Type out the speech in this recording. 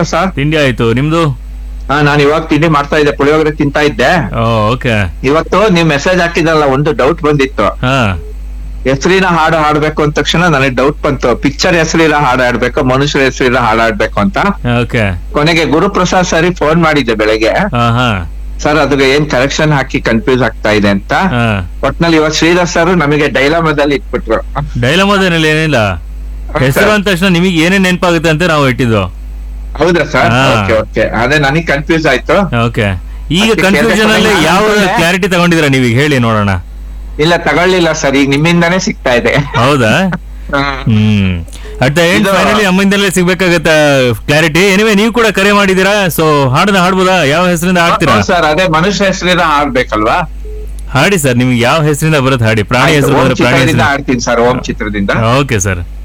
Sir ತಿಂಡಿ ಆಯ್ತು ನಿಮ್ದು ಹಾ ನಾನು ಇವಾಗ ತಿಂಡಿ ಮಾಡ್ತಾ ಇದ್ದೆ ಪುಳಿಯೋಗರೆ ತಿಂತಾ ಇದ್ದೆ ಓಕೆ ಇವತ್ತು ನೀವ್ ಮೆಸೇಜ್ ಹಾಕಿದಲ್ಲ ಒಂದು ಡೌಟ್ ಬಂದಿತ್ತು ಹಾ ಹೆಸರಿನ ಹಾಡು ಹಾಡ್ಬೇಕು ಅಂದ ತಕ್ಷಣ ನನಗೆ ಡೌಟ್ ಬಂತು ಪಿಕ್ಚರ್ ಹೆಸರಿನ ಹಾಡು ಹಾಡ್ಬೇಕು ಮನುಷ್ಯರ ಹೆಸರಿನ ಹಾಡು ಹಾಡ್ಬೇಕು ಅಂತ ಓಕೆ ಕೊನೆಗೆ ಗುರುಪ್ರಸಾದ್ ಸರಿ ಫೋನ್ ಮಾಡಿದ್ದೆ ಬೆಳಗ್ಗೆ ಹಾ ಹಾ ಸರ್ ಅದ್ರಿಗೆ ಏನ್ ಕರೆಕ್ಷನ್ ಹಾಕಿ ಕನ್ಫ್ಯೂಸ್ ಆಗ್ತಾ ಇದೆ ಅಂತ ಹಾ ಒಟ್ನಲ್ಲಿ ಇವಾಗ ಶ್ರೀಧರ್ ಸರ್ ನಮಗೆ ಡೈಲಾಮದಲ್ಲಿ ಇಟ್ಬಿಟ್ರು ಡೈಲಮೋದೇನಲ್ಲಿ ಏನಿಲ್ಲ ಹೆಸರು ಅಂದ ತಕ್ಷಣ ನಿಮಗೆ ಏನೇನ್ ನೆನಪಾಗುತ್ತೆ ಅಂತ ನಾವು ಇಟ್ಟಿದ್ದು ಹೌದಾ ಸರ್ ಹಾ. ಓಕೆ ಓಕೆ ಅದೇ ನನಗೆ ಕನ್ಫ್ಯೂಸ್ ಆಯ್ತು ಓಕೆ ಈಗ ಅದಕ್ಕೆ ಕನ್ಫ್ಯೂಷನ್ ಅಲ್ಲಿ ಕೇಳ್ದೆ ಯಾವ ಕೊನೆಗೆ ಕ್ಲಾರಿಟಿ ತಗೊಂಡಿದ್ದೀರಾ ನೀವೀಗ ಹೇಳಿ ನೋಡೋಣ ಇಲ್ಲ ತಗೊಳ್ಳಿಲ್ಲ ಸರ್ ಈಗ ನಿಮ್ಮಿಂದಾನೇ ಸಿಗ್ತಾ ಇದೆ ಹೌದಾ ಹ್ಮ್ ಅಟ್ ದ ಎಂಡ್ ಇದು- ಫೈನಲಿ ಅಮ್ಮಿಂದಲೇ ಸಿಗ್ಬೇಕಾಗತ್ತ ಕ್ಲಾರಿಟಿ ಎನಿವೆ ನೀವು ಕೂಡ ಕರೆ ಮಾಡಿದೀರಾ ಸೊ ಹಾಡನ್ನ ಹಾಡ್ಬೋದಾ ಯಾವ ಹೆಸರಿಂದ ಹಾಡ್ತೀರಾ ಸರ್ ಅದೇ ಮನುಷ್ಯ ಹೆಸರಿನ ಹಾಡ್ಬೇಕಲ್ವಾ ಹಾಡಿ ಸರ್ ನಿಮ್ಗೆ ಯಾವ ಹೆಸರಿಂದ ಬರುತ್ತೆ ಹಾಡಿ ಪ್ರಾಣಿ ಆಯ್ತು, ಹೆಸರು ಓಂ ಬಂದ್ರೆ ಪ್ರಾಣಿ ಚಿತ್ರದಿಂದ ಹೆಸರು ಆಡ್ತೀನಿ ಸರ್ ಓಂ ಚಿತ್ರದಿಂದ ಓಕೆ ಸರ್